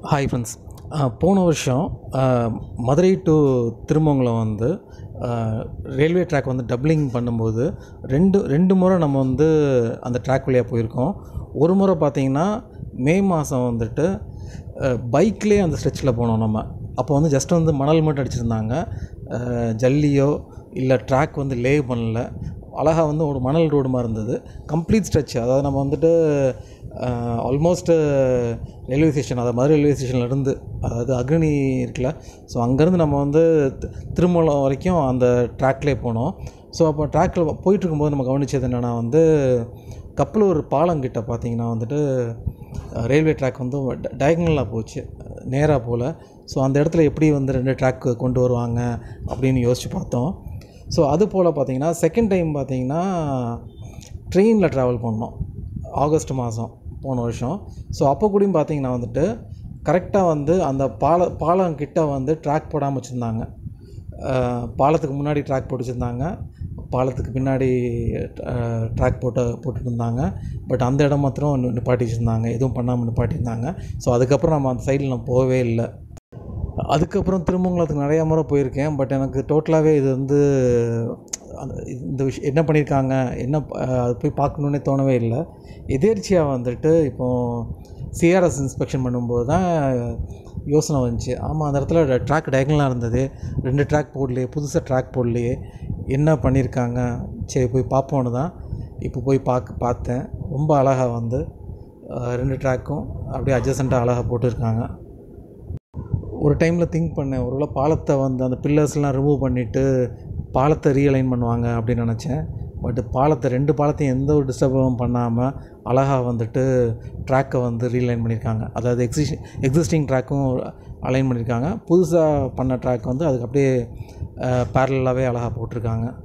hi friends போன வருஷம் அஹ், Madurai to Thirumangalam வந்து ரயில்வே ட்ராக் வந்து டபுளிங் பண்ணும்போது ரெண்டு ரெண்டு முறை நம்ம வந்து அந்த ட்ராக் வழியாக போயிருக்கோம் ஒரு முறை பார்த்தீங்கன்னா மே மாதம் வந்துட்டு பைக்லேயே அந்த ஸ்ட்ரெச்சில் போனோம் நம்ம அப்போ வந்து ஜஸ்ட் வந்து மணல் மட்டும் அடிச்சிருந்தாங்க அஹ், ஜல்லியோ இல்லை ட்ராக் வந்து லே பண்ணல அழகாக வந்து ஒரு மணல் ரோடு மாதிரி இருந்தது கம்ப்ளீட் ஸ்ட்ரெச் அதாவது நம்ம வந்துட்டு ஆல்மோஸ்ட் ரயில்வே ஸ்டேஷன் அதாவது மதுரை ரயில்வே ஸ்டேஷன்லேருந்து அதாவது அக்னி இருக்குல்ல ஸோ அங்கேருந்து நம்ம வந்து தி- திருமலம் வரைக்கும் அந்த ட்ராக்லேயே போனோம் ஸோ அப்போ ட்ராக்கில் போயிட்டுருக்கும்போது நம்ம கவனிச்சது என்னென்னா வந்து கப்பலூர் பாலங்கிட்ட பார்த்தீங்கன்னா வந்துட்டு ரயில்வே ட்ராக் வந்து டயக்னலாக போச்சு நேராக போல் ஸோ அந்த இடத்துல எப்படி வந்து ரெண்டு ட்ராக் கொண்டு வருவாங்க அப்படின்னு யோசித்து பார்த்தோம் ஸோ அது போல் பார்த்தீங்கன்னா செகண்ட் டைம் பார்த்தீங்கன்னா ட்ரெயினில் ட்ராவல் பண்ணோம் ஆகஸ்ட் மாதம் போன வருஷம் ஸோ அப்போ கூடயும் பார்த்தீங்கன்னா வந்துட்டு கரெக்டாக வந்து அந்த பால பாலம் கிட்ட வந்து ட்ராக் போடாமல் வச்சுருந்தாங்க பாலத்துக்கு முன்னாடி ட்ராக் போட்டு வச்சுருந்தாங்க பாலத்துக்கு பின்னாடி ட்ராக் போட்டு போட்டுட்டு இருந்தாங்க பட் அந்த இடம் மாத்திரம் நி- நிப்பாட்டி வச்சுருந்தாங்க எதுவும் பண்ணாமல் நிப்பாட்டியிருந்தாங்க ஸோ அதுக்கப்புறம் நம்ம அந்த சைடில் நான் போகவே இல்லை அதுக்கப்புறம் திருமங்கலத்துக்கு நிறையா முறை போயிருக்கேன் பட் எனக்கு டோட்டலாகவே இது வந்து அந்த இந்த விஷயம் என்ன பண்ணியிருக்காங்க என்ன ப- அது போய் பார்க்கணுன்னே தோணவே இல்லை எதேர்ச்சியாக வந்துட்டு இப்போது சிஆர்எஸ் இன்ஸ்பெக்ஷன் பண்ணும்போது தான் யோசனை வந்துச்சு ஆமாம் அந்த இடத்துல ட்ராக் டயக்னலாக இருந்தது ரெண்டு ட்ராக் போடலையே புதுசாக ட்ராக் போடலையே என்ன பண்ணியிருக்காங்க சரி போய் பார்ப்போன்னு தான் இப்போ போய் பார்க்க பார்த்தேன் ரொம்ப அழகாக வந்து அஹ், ரெண்டு ட்ராக்கும் அப்படியே அட்ஜசண்ட்டாக அழகாக போட்டிருக்காங்க ஒரு டைமில் திங்க் பண்ணேன் ஒருவேளை பாலத்தை வந்து அந்த பில்லர்ஸ்லாம் ரிமூவ் பண்ணிவிட்டு பாலத்தை ரீஅலைன் பண்ணுவாங்க அப்படின்னு நினச்சேன் பட் பாலத்தை ரெண்டு பாலத்தையும் எந்த ஒரு டிஸ்டர்பும் பண்ணாமல் அழகாக வந்துட்டு ட்ராக்கை வந்து ரீலைன் பண்ணியிருக்காங்க அதாவது எக்ஸிஸ்டிங் எக்ஸிஸ்டிங் ட்ராக்கும் அலைன் பண்ணியிருக்காங்க புதுசாக பண்ண ட்ராக் வந்து அதுக்கு அப்படியே பேரலாகவே அழகாக போட்டிருக்காங்க